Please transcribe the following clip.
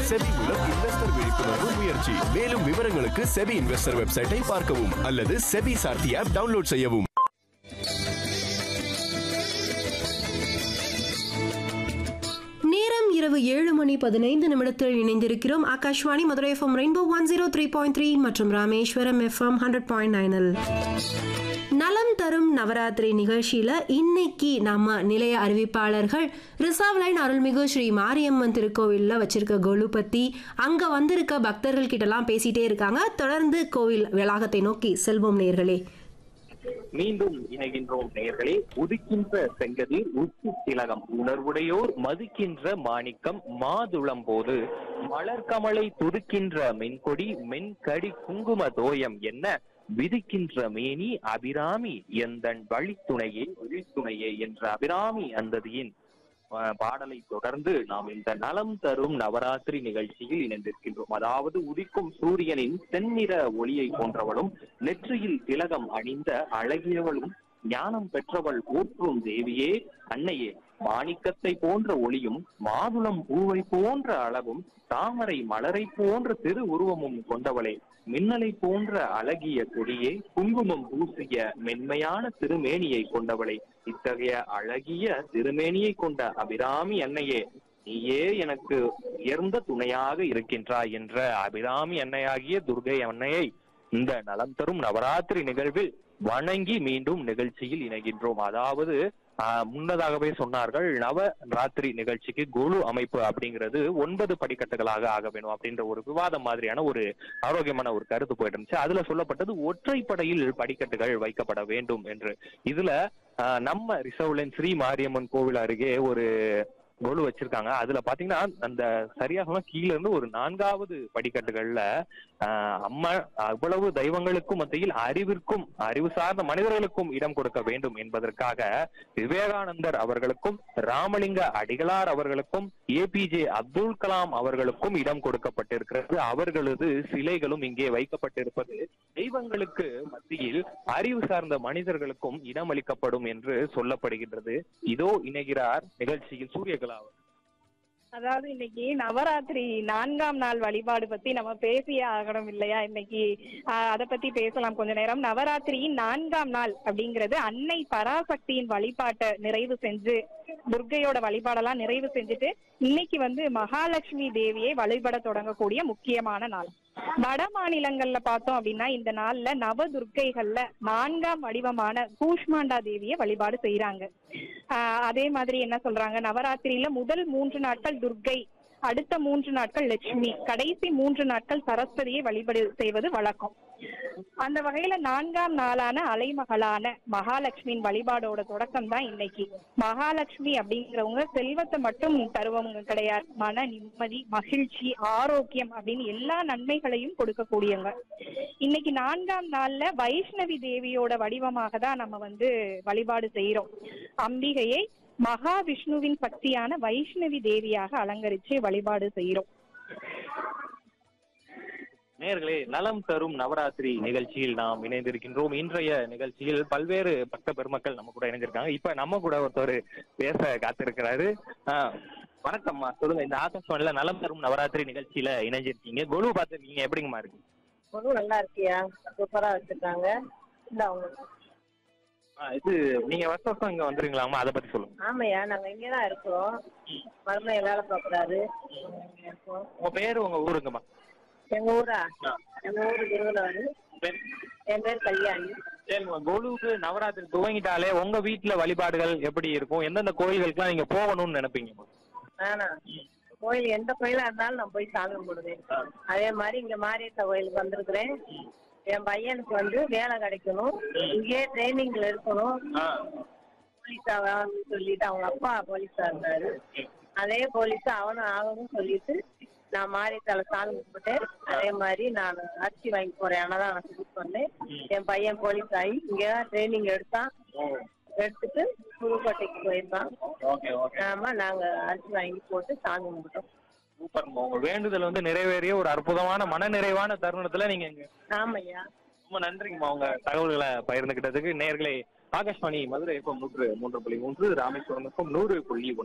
SEBI மூலம் investor விழிப்புணர்வு முயற்சி மேலும் விவரங்களுக்கு செபி இன்வெஸ்டர் வெப்சைட்டை பார்க்கவும் அல்லது செபி சார்த்தி ஆப் டவுன்லோட் செய்யவும் நேரம் இரவு ஏழு மணி பதினைந்து நிமிடத்தில் இணைந்திருக்கிறோம் Akashvani Madurai FM rainbow one zero three point three மற்றும் ராமேஸ்வரம் எஃப்எம் ஹண்ட்ரட் பாயிண்ட் நைனில் நலம் தரும் நவராத்திரி நிகழ்ச்சியில இன்னைக்கு நம்ம நிலைய அறிவிப்பாளர்கள் ரிசர்வ் லைன் அருள்மிகு ஸ்ரீ மாரியம்மன் திருக்கோவில்ல வச்சிருக்க கொலு பத்தி அங்க வந்திருக்க பக்தர்கள் கிட்டலாம் பேசிட்டே இருக்காங்க தொடர்ந்து கோவில் வளாகத்தை நோக்கி செல்வோம் நேர்களே மீண்டும் இணைகின்றோம் நேயர்களே உதிக்கின்ற செங்கதிர் உச்சி திலகம் உணர்வுடையோர் மதிக்கின்ற மாணிக்கம் மாதுளம் போது மலர்கமலை துதுக்கின்ற மென்கொடி மென்கடி குங்கும தோயம் என்ன விதிக்கின்ற மேனி அபிராமி எந்தன் வழித்துணையே வழித்துணையே என்ற அபிராமி அந்ததியின் அஹ், பாடலை தொடர்ந்து நாம் இந்த நலம் தரும் நவராத்திரி நிகழ்ச்சியில் இணைந்திருக்கின்றோம் அதாவது உதிக்கும் சூரியனின் செந்நிற ஒளியை போன்றவளும் நெற்றியில் திலகம் அணிந்த அழகியவளும் ஞானம் பெற்றவள் ஊற்றும் தேவியே அன்னையே மாணிக்கத்தை போன்ற ஒளியும் மாதுளம் பூவை போன்ற அழகும் தாமரை மலரை போன்ற திரு உருவமும் கொண்டவளே மின்னலை போன்ற அழகிய கொடியே குங்குமம் பூசிய மென்மையான திருமேனியை கொண்டவளே இத்தகைய அழகிய திருமேனியை கொண்ட அபிராமி அன்னையே நீயே எனக்கு உயர்ந்த துணையாக இருக்கின்றாய் என்ற அபிராமி அன்னையாகிய துர்கை அன்னையை இந்த நலம் தரும் நவராத்திரி நிகழ்வில் வணங்கி மீண்டும் நிகழ்ச்சியில் இணைகின்றோம் அதாவது ஆஹ், முன்னதாகவே சொன்னார்கள் நவராத்திரி நிகழ்ச்சிக்கு குழு அமைப்பு அப்படிங்கிறது ஒன்பது படிக்கட்டுகளாக ஆக வேணும் அப்படின்ற ஒரு விவாதம் மாதிரியான ஒரு ஆரோக்கியமான ஒரு கருத்து போயிட்டு இருந்துச்சு அதுல சொல்லப்பட்டது ஒற்றைப்படையில் படிக்கட்டுகள் வைக்கப்பட வேண்டும் என்று இதுல ஆஹ், நம்ம ரிசர்வ்லன் ஸ்ரீ மாரியம்மன் கோவில் அருகே ஒரு கொலு வச்சிருக்காங்க அதுல பாத்தீங்கன்னா அந்த சரியா சொன்னா கீழ இருந்து ஒரு நான்காவது படிக்கட்டுகள்ல ஆஹ், அம்மா அவ்வளவு தெய்வங்களுக்கும் மத்தியில் அறிவிற்கும் அறிவு சார்ந்த மனிதர்களுக்கும் இடம் கொடுக்க வேண்டும் என்பதற்காக விவேகானந்தர் அவர்களுக்கும் ராமலிங்க அடிகளார் அவர்களுக்கும் ஏபிஜே அப்துல் கலாம் அவர்களுக்கும் இடம் கொடுக்கப்பட்டிருக்கிறது அவர்களது சிலைகளும் இங்கே வைக்கப்பட்டிருப்பது தெய்வங்களுக்கு மத்தியில் அறிவு சார்ந்த மனிதர்களுக்கும் இடமளிக்கப்படும் என்று சொல்லப்படுகின்றது இதோ இணைகிறார் நிகழ்ச்சியில் சூரியகலா அவர். அதாவது இன்னைக்கு நவராத்திரி நான்காம் நாள் வழிபாடு பத்தி நம்ம பேசியே ஆகணும் இல்லையா இன்னைக்கு ஆஹ், அத பத்தி பேசலாம் கொஞ்ச நேரம் நவராத்திரியின் நான்காம் நாள் அப்படிங்கிறது அன்னை பராசக்தியின் வழிபாட்டை நிறைவு செஞ்சு துர்க்கையோட வழிபாடெல்லாம் நிறைவு செஞ்சுட்டு இன்னைக்கு வந்து மகாலட்சுமி தேவியை வழிபட தொடங்கக்கூடிய முக்கியமான நாள் வட மாநிலங்கள்ல பார்த்தோம் அப்படின்னா இந்த நாள்ல நவ துர்க்கைகள்ல நான்காம் வடிவமான கூஷ்மாண்டா தேவியை வழிபாடு செய்யறாங்க ஆஹ் அதே மாதிரி என்ன சொல்றாங்க நவராத்திரியில முதல் மூன்று நாட்கள் துர்க்கை அடுத்த மூன்று நாட்கள் லட்சுமி கடைசி மூன்று நாட்கள் சரஸ்வதியை வழிபாடு செய்வது வழக்கம் அந்த வகையில நான்காம் நாளான அலைமகளான மகாலட்சுமியின் வழிபாடோட தொடக்கம் தான் இன்னைக்கு மகாலட்சுமி அப்படிங்கிறவங்க செல்வத்தை மட்டும் தருவவங்க கிடையாது மன நிம்மதி மகிழ்ச்சி ஆரோக்கியம் அப்படின்னு எல்லா நன்மைகளையும் கொடுக்கக்கூடியவங்க இன்னைக்கு நான்காம் நாள்ல வைஷ்ணவி தேவியோட வடிவமாக தான் நம்ம வந்து வழிபாடு செய்யறோம் அம்பிகையை மகாவிஷ்ணுவின் சக்தியான வைஷ்ணவி தேவியாக அலங்கரிச்சு வழிபாடு செய்யறோம் நேயர்களே நலம் தரும் நவராத்திரி நிகழ்ச்சியில் நாம் இணைந்திருக்கின்றோம் இன்றைய நிகழ்ச்சியில் பல்வேறு பக்த பெருமக்கள் நம்ம கூட இணைஞ்சிருக்காங்க இப்ப நம்ம கூட ஒருத்தர் பேச காத்திருக்கிறாரு ஆஹ், வணக்கம்மா சொல்லுங்க இந்த ஆகாஷ்வாணில நலம் தரும் நவராத்திரி நிகழ்ச்சியில இணைஞ்சிருக்கீங்க கொலு பார்த்துருக்கீங்க எப்படிங்கம்மா இருக்கு பொருள் நல்லா இருக்கியா சூப்பரா வச்சிருக்காங்க இல்ல அவங்க ஆஹ், இது நீங்க வருஷம் வருஷம் இங்க வந்துருங்களாமா அதை பத்தி சொல்லுங்க ஆமையா நாங்க இங்கதான் இருக்கோம் மருமையை வேலை பார்க்கறாரு இருக்கோம் உங்க பேரு உங்க ஊருங்கம்மா எங்க ஊரா எங்க ஊரு திருவள்ளுவர் என் பேர் கல்யாணி சரிங்கம்மா கொலுவுக்கு நவராத்திரி துவங்கிட்டாலே உங்க வீட்டுல வழிபாடுகள் எப்படி இருக்கும் எந்தெந்த கோயில்களுக்குலாம் நீங்க போகணும்னு நினைப்பீங்க ஆனா கோயில் எந்த கோயிலா இருந்தாலும் நான் போய் சாமி கும்பிடுவேன் அதே மாதிரி இங்க மாரியத்த கோயிலுக்கு வந்திருக்கிறேன் என் பையனுக்கு வந்து வேலை கிடைக்கணும் இங்கேயே ட்ரைனிங்ல இருக்கணும் போலீஸா வேணும்னு சொல்லிட்டு அவங்க அப்பா போலீஸா இருந்தாரு அதே போலீஸ் அவனும் ஆகணும்னு சொல்லிட்டு நான் மாரியத்தால சாமி கும்பிட்டேன் அதே மாதிரி நான் அரிசி வாங்கி போறேன் அன்னதான் நான் சொல்லி சொன்னேன் என் பையன் போலீஸ் ஆகி இங்க ட்ரைனிங் எடுத்தான் எடுத்துட்டு புதுக்கோட்டைக்கு போயிருந்தான் ஓகே ஓகே ஆமா நாங்க அரிசி வாங்கி போட்டு சாமி கும்பிட்டோம் சூப்பர்மா உங்க வேண்டுதல் வந்து நிறைவேறிய ஒரு அற்புதமான மன நிறைவான தருணத்துல நீங்க இங்க ஆமையா ரொம்ப நன்றிங்கம்மா உங்க தகவல்களை பகிர்ந்துகிட்டதுக்கு நேர்களே ஆகாஷ்வாணி மதுரை எஃப்எம் நூற்று மூன்று புள்ளி மூன்று ராமேஸ்வரம் எஃப்எம் நூறு புள்ளி ஒன்று